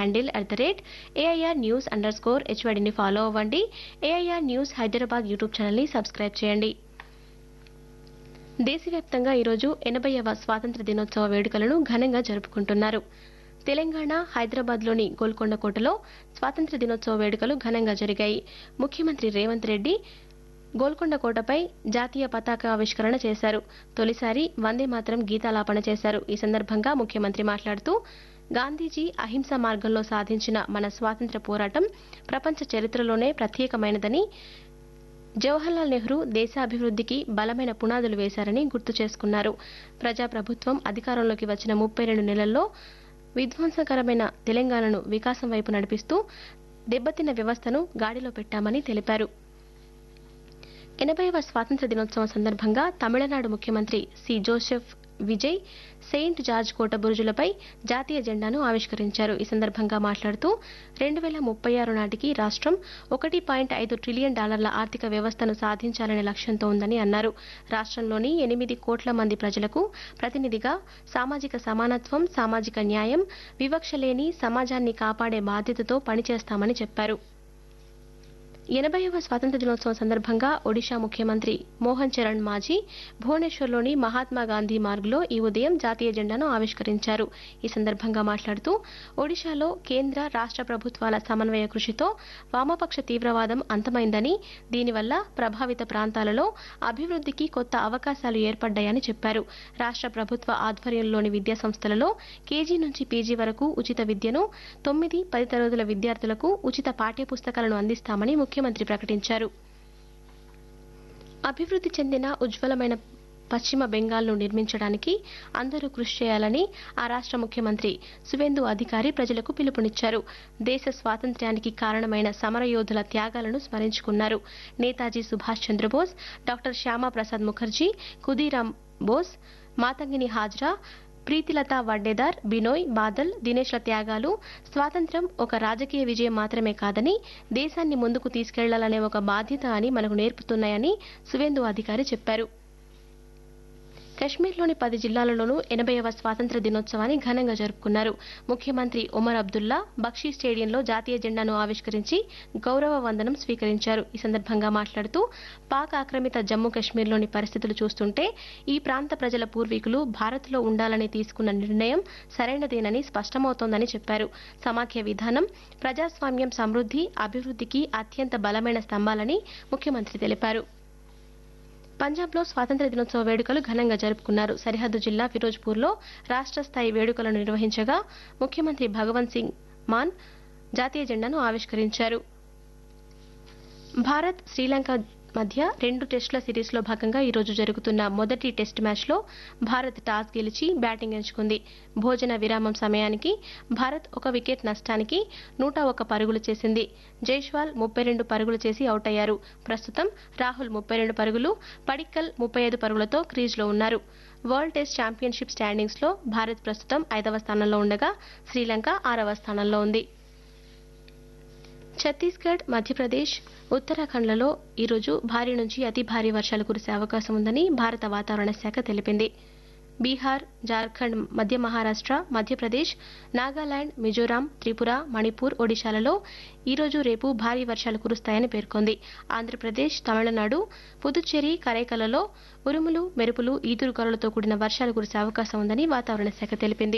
handle at the rate AIR news underscore హెచ్వైడిని follow అవ్వండి AIR news Hyderabad YouTube ఛానల్ని subscribe చేయండి దేశవ్యాప్తంగా ఈరోజు ఎనభైవ స్వాతంత్ర దినోత్సవ వేడుకలను ఘనంగా జరుపుకుంటున్నారు తెలంగాణ హైదరాబాద్లోని గోల్కొండ కోటలో స్వాతంత్ర దినోత్సవ వేడుకలు ఘనంగా జరిగాయి ముఖ్యమంత్రి రేవంత్ రెడ్డి గోల్కొండ కోటపై జాతీయ పతాక ఆవిష్కరణ చేశారు తొలిసారి వందే మాత్రం గీతాలాపన చేశారు ఈ సందర్భంగా ముఖ్యమంత్రి మాట్లాడుతూ గాంధీజీ అహింస మార్గంలో సాధించిన మన స్వాతంత్ర పోరాటం ప్రపంచ చరిత్రలోనే ప్రత్యేకమైనదని జవహర్లాల్ నెహ్రూ దేశాభివృద్ధికి బలమైన పునాదులు వేశారని గుర్తు చేసుకున్నారు ప్రజాప్రభుత్వం అధికారంలోకి వచ్చిన ముప్పై రెండు నెలల్లో విధ్వంసకరమైన తెలంగాణను వికాసం వైపు నడిపిస్తూ దెబ్బతిన్న వ్యవస్థను గాడిలో పెట్టామని తెలిపారు ఎనభైవ స్వాతంత్ర దినోత్సవం సందర్భంగా తమిళనాడు ముఖ్యమంత్రి C Joseph Vijay Saint George కోట బురుజులపై జాతీయ జెండాను ఆవిష్కరించారు ఈ సందర్భంగా మాట్లాడుతూ రెండు వేల ముప్పై ఆరు నాటికి రాష్ట్రం ఒకటి పాయింట్ ఐదు ట్రిలియన్ డాలర్ల ఆర్థిక వ్యవస్థను సాధించాలనే లక్ష్యంతో ఉందని అన్నారు రాష్ట్రంలోని ఎనిమిది కోట్ల మంది ప్రజలకు ప్రతినిధిగా సామాజిక సమానత్వం సామాజిక న్యాయం వివక్ష లేని సమాజాన్ని కాపాడే బాధ్యతతో పనిచేస్తామని చెప్పారు ఎనభైవ స్వాతంత్ర దినోత్సవం సందర్భంగా ఒడిషా ముఖ్యమంత్రి మోహన్ చరణ్ మాజీ భువనేశ్వర్లోని మహాత్మా గాంధీ మార్గ్లో ఈ ఉదయం జాతీయ జెండాను ఆవిష్కరించారు ఈ సందర్భంగా మాట్లాడుతూ ఒడిషాలో కేంద్ర రాష్ట్ర ప్రభుత్వాల సమన్వయ కృషితో వామపక్ష తీవ్రవాదం అంతమైందని దీనివల్ల ప్రభావిత ప్రాంతాలలో అభివృద్ధికి కొత్త అవకాశాలు ఏర్పడ్డాయని చెప్పారు రాష్ట్ర ప్రభుత్వ ఆధ్వర్యంలోని విద్యా సంస్థలలో కేజీ నుంచి పీజీ వరకు ఉచిత విద్యను తొమ్మిది పది తరగతుల విద్యార్థులకు ఉచిత పాఠ్యపుస్తకాలను అందిస్తామని ముఖ్యమంత్రి ప్రకటించారు అభివృద్ధి చెందిన ఉజ్వలమైన పశ్చిమ బెంగాల్ను నిర్మించడానికి అందరూ కృషి చేయాలని ఆ రాష్ట్ర ముఖ్యమంత్రి సువేందు అధికారి ప్రజలకు పిలుపునిచ్చారు దేశ స్వాతంత్ర్యానికి కారణమైన సమరయోధుల త్యాగాలను స్మరించుకున్నారు నేతాజీ సుభాష్ చంద్రబోస్ డాక్టర్ శ్యామాప్రసాద్ ముఖర్జీ కుదీరాం బోస్ మాతంగిని హాజ్రా ప్రీతిలత వడ్డేదార్ బినోయ్ బాదల్ దినేష్ల త్యాగాలు స్వాతంత్ర్యం ఒక రాజకీయ విజయం మాత్రమే కాదని దేశాన్ని ముందుకు తీసుకెళ్లాలనే ఒక బాధ్యత అని మనకు నేర్పుతున్నాయని సువేందు అధికారి చెప్పారు కశ్మీర్లోని పది జిల్లాలలోనూ ఎనభైవ స్వాతంత్ర దినోత్సవాన్ని ఘనంగా జరుపుకున్నారు ముఖ్యమంత్రి ఒమర్ అబ్దుల్లా బక్షీ స్టేడియంలో జాతీయ జెండాను ఆవిష్కరించి గౌరవ వందనం స్వీకరించారు ఈ సందర్భంగా మాట్లాడుతూ పాక్ ఆక్రమిత జమ్మూ కశ్మీర్లోని పరిస్థితులు చూస్తుంటే ఈ ప్రాంత ప్రజల పూర్వీకులు భారత్లో ఉండాలని తీసుకున్న నిర్ణయం సరైనదేనని స్పష్టమవుతోందని చెప్పారు సమాఖ్య విధానం ప్రజాస్వామ్యం సమృద్ధి అభివృద్ధికి అత్యంత బలమైన స్తంభాలని ముఖ్యమంత్రి తెలిపారు పంజాబ్లో స్వాతంత్ర దినోత్సవ వేడుకలు ఘనంగా జరుపుకున్నారు సరిహద్దు జిల్లా ఫిరోజ్పూర్లో రాష్ట్ర స్థాయి వేడుకలను నిర్వహించగా ముఖ్యమంత్రి భగవంత్ సింగ్ మాన్ జాతీయ జెండాను ఆవిష్కరించారు భారత్ శ్రీలంక మధ్య రెండు టెస్టుల సిరీస్లో భాగంగా ఈరోజు జరుగుతున్న మొదటి టెస్ట్ మ్యాచ్లో భారత్ టాస్ గెలిచి బ్యాటింగ్ ఎంచుకుంది భోజన విరామం సమయానికి భారత్ ఒక వికెట్ నష్టానికి నూట ఒక పరుగులు చేసింది జైష్వాల్ ముప్పై రెండు పరుగులు చేసి అవుట్ అయ్యారు ప్రస్తుతం రాహుల్ ముప్పై రెండు పరుగులు పడిక్కల్ ముప్పై ఐదు పరుగులతో క్రీజ్లో ఉన్నారు వరల్డ్ టెస్ట్ ఛాంపియన్షిప్ స్టాండింగ్స్లో భారత్ ప్రస్తుతం ఐదవ స్థానంలో ఉండగా శ్రీలంక ఆరవ స్థానంలో ఉంది ఛత్తీస్గఢ్ మధ్యప్రదేశ్ ఉత్తరాఖండ్లలో ఈరోజు భారీ నుంచి అతి భారీ వర్షాలు కురిసే అవకాశం ఉందని భారత వాతావరణ శాఖ తెలిపింది బీహార్ జార్ఖండ్ మధ్య మహారాష్ట్ర మధ్యప్రదేశ్ నాగాలాండ్ మిజోరాం త్రిపుర మణిపూర్ ఒడిశాలలో ఈరోజు రేపు భారీ వర్షాలు కురుస్తాయని పేర్కొంది ఆంధ్రప్రదేశ్ తమిళనాడు పుదుచ్చేరి కరైకలలో ఉరుములు మెరుపులు ఈదురుగాలులతో కూడిన వర్షాలు కురిసే అవకాశం ఉందని వాతావరణ శాఖ తెలిపింది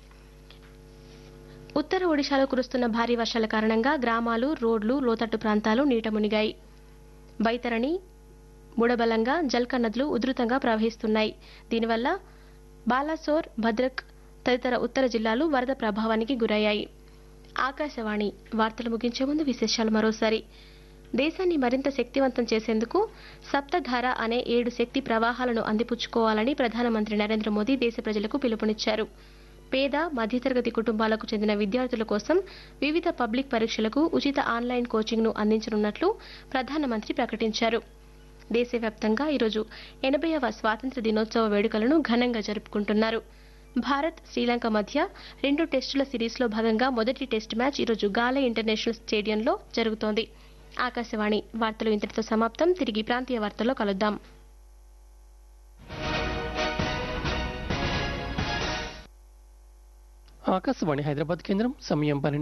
ఉత్తర ఒడిశాలో కురుస్తున్న భారీ వర్షాల కారణంగా గ్రామాలు రోడ్లు లోతట్టు ప్రాంతాలు నీట మునిగాయి బైతరణి బుడబలంగా జల్క నదులు ఉధృతంగా ప్రవహిస్తున్నాయి దీనివల్ల బాలాసోర్ భద్రక్ తదితర ఉత్తర జిల్లాలు వరద ప్రభావానికి గురయ్యాయి ఆకాశవాణి వార్తలు ముగించే ముందు విశేషాలు మరోసారి దేశాన్ని మరింత శక్తివంతం చేసేందుకు సప్తధార అనే ఏడు శక్తి ప్రవాహాలను అందిపుచ్చుకోవాలని ప్రధానమంత్రి నరేంద్ర మోదీ దేశ ప్రజలకు పిలుపునిచ్చారు పేద మధ్యతరగతి కుటుంబాలకు చెందిన విద్యార్థుల కోసం వివిధ పబ్లిక్ పరీక్షలకు ఉచిత ఆన్లైన్ కోచింగ్ను అందించనున్నట్లు ప్రధానమంత్రి ప్రకటించారు దేశవ్యాప్తంగా ఈరోజు ఎనభైవ స్వాతంత్ర దినోత్సవ వేడుకలను ఘనంగా జరుపుకుంటున్నారు భారత్ శ్రీలంక మధ్య రెండు టెస్టుల సిరీస్లో భాగంగా మొదటి టెస్ట్ మ్యాచ్ ఈరోజు గాలే ఇంటర్నేషనల్ స్టేడియంలో జరుగుతోంది ఆకాశవాణి వార్తలు ఇంతటితో సమాప్తం తిరిగి ప్రాంతీయ వార్తల్లో కలుద్దాం ఆకాశవాణి హైదరాబాద్ కేంద్రం సమయం పన్నెండు